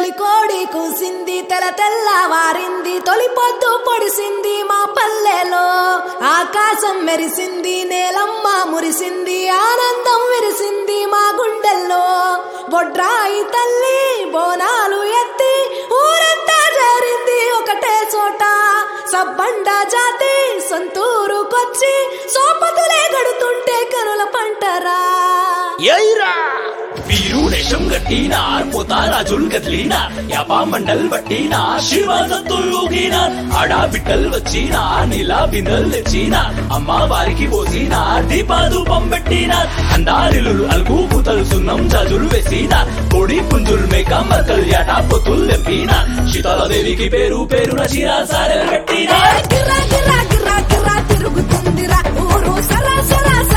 తొలి కోడి కూసింది తెల తెల్లవారింది తొలి పొద్దు పొడిసింది మా పల్లెలో ఆకాశం మెరిసింది నేలమ్మ మురిసింది ఆనందం విరిసింది మా గుండెల్లో బొడ్రాయి తల్లి బోనాలు ఎత్తి ఊరంతా జారింది ఒకటే చోట సబ్బండ జాతి సొంతూరుకొచ్చి సోపతులే గడుతుంటే కనుల పంటరా ఎయిరా వీరు దేశం గట్టినార్ పోతారాజుల్ కదిలినార్ యాపా మండల్ పట్టినార్ శివ సత్తులుగినార్ ఆడా బిడ్డల్ వచ్చినార్ నీలా బిందెల్ తెచ్చినార్ అమ్మ వారికి పోసినార్ దీపాధూపం పెట్టినార్ అందారిలు అల్గు పూతలు సున్నం జాజులు వేసినార్ కోడి పుంజుల్ మేక మర్కల్ యాట పొత్తులు తెంపినార్ శీతలదేవికి పేరు పేరున చీరా సారెలు కట్టినార్ గిర్రా గిర్రా గిర్రా గిర్రా తిరుగుతుందిరా ఊరు సరా సరా